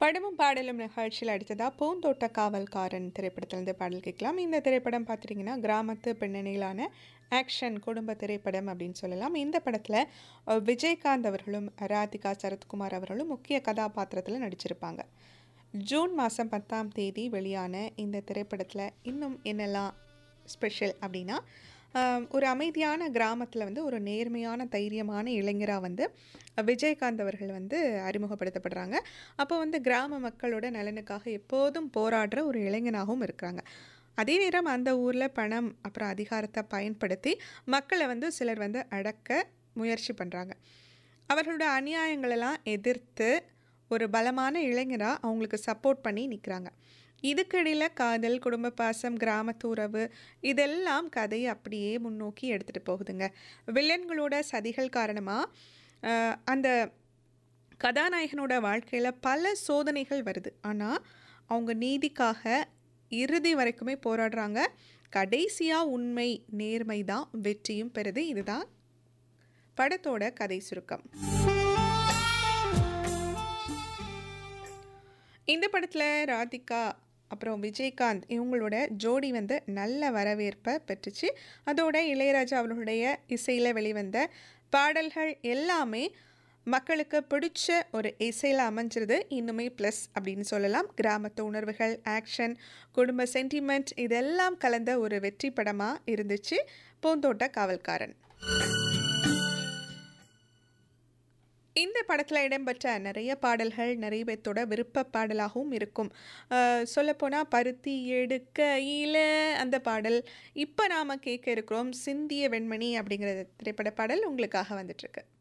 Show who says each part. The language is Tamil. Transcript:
Speaker 1: படமும் பாடலும் நிகழ்ச்சியில் அடுத்ததா பூந்தோட்ட காவல்காரன் திரைப்படத்திலிருந்து பாடல் கேட்கலாம் இந்த திரைப்படம் பார்த்துட்டிங்கன்னா கிராமத்து பின்னணியிலான ஆக்ஷன் குடும்ப திரைப்படம் அப்படின்னு சொல்லலாம் இந்த படத்தில் அஹ், விஜயகாந்த் அவர்களும் ராதிகா சரத்குமார் அவர்களும் முக்கிய கதாபாத்திரத்தில் நடிச்சிருப்பாங்க ஜூன் மாதம் பத்தாம் தேதி வெளியான இந்த திரைப்படத்தில் இன்னும் என்னெல்லாம் ஸ்பெஷல் அப்படின்னா ஆம், ஒரு அமைதியான கிராமத்தில் வந்து ஒரு நேர்மையான தைரியமான இளைஞராக வந்து விஜயகாந்த் அவர்கள் வந்து அறிமுகப்படுத்தப்படுறாங்க அப்போ வந்து கிராம மக்களோட நலனுக்காக எப்போதும் போராடுற ஒரு இளைஞனாகவும் இருக்கிறாங்க அதே நேரம் அந்த ஊரில் பணம் அப்புறம் அதிகாரத்தை பயன்படுத்தி மக்களை வந்து சிலர் வந்து அடக்க முயற்சி பண்ணுறாங்க அவர்களோட அநியாயங்களெல்லாம் எதிர்த்து ஒரு பலமான இளைஞராக அவங்களுக்கு சப்போர்ட் பண்ணி நிற்கிறாங்க இதுக்கிடையில் காதல் குடும்ப பாசம் கிராமத்து உறவு இதெல்லாம் கதையை அப்படியே முன்னோக்கி எடுத்துகிட்டு போகுதுங்க வில்லன்களோட சதிகள் காரணமாக அந்த கதாநாயகனோட வாழ்க்கையில் பல சோதனைகள் வருது ஆனால் அவங்க நீதிக்காக இறுதி வரைக்குமே போராடுறாங்க கடைசியாக உண்மை நேர்மை தான் வெற்றியும் பெறுது இதுதான் படத்தோட கதை சுருக்கம் இந்த படத்தில் ராதிகா அப்புறம் விஜயகாந்த் இவங்களோட ஜோடி வந்து நல்ல வரவேற்பை பெற்றுச்சு அதோட இளையராஜா அவர்களுடைய இசையில் வெளிவந்த பாடல்கள் எல்லாமே மக்களுக்கு பிடிச்ச ஒரு இசையில் அமைஞ்சிருது இன்னுமே ப்ளஸ் அப்படின்னு சொல்லலாம் கிராமத்து உணர்வுகள் ஆக்ஷன் குடும்ப சென்டிமெண்ட் இதெல்லாம் கலந்த ஒரு வெற்றி படமாக இருந்துச்சு பூந்தோட்ட காவல்காரன் இந்த படத்தில் இடம்பெற்ற நிறைய பாடல்கள் நிறைய பேர்த்தோட விருப்ப பாடலாகவும் இருக்கும் சொல்லப்போனால் பருத்தி எடுக்கையில் அந்த பாடல் இப்போ நாம் கேட்க இருக்கிறோம் சிந்திய வெண்மணி அப்படிங்கிற திரைப்பட பாடல் உங்களுக்காக வந்துட்டுருக்கு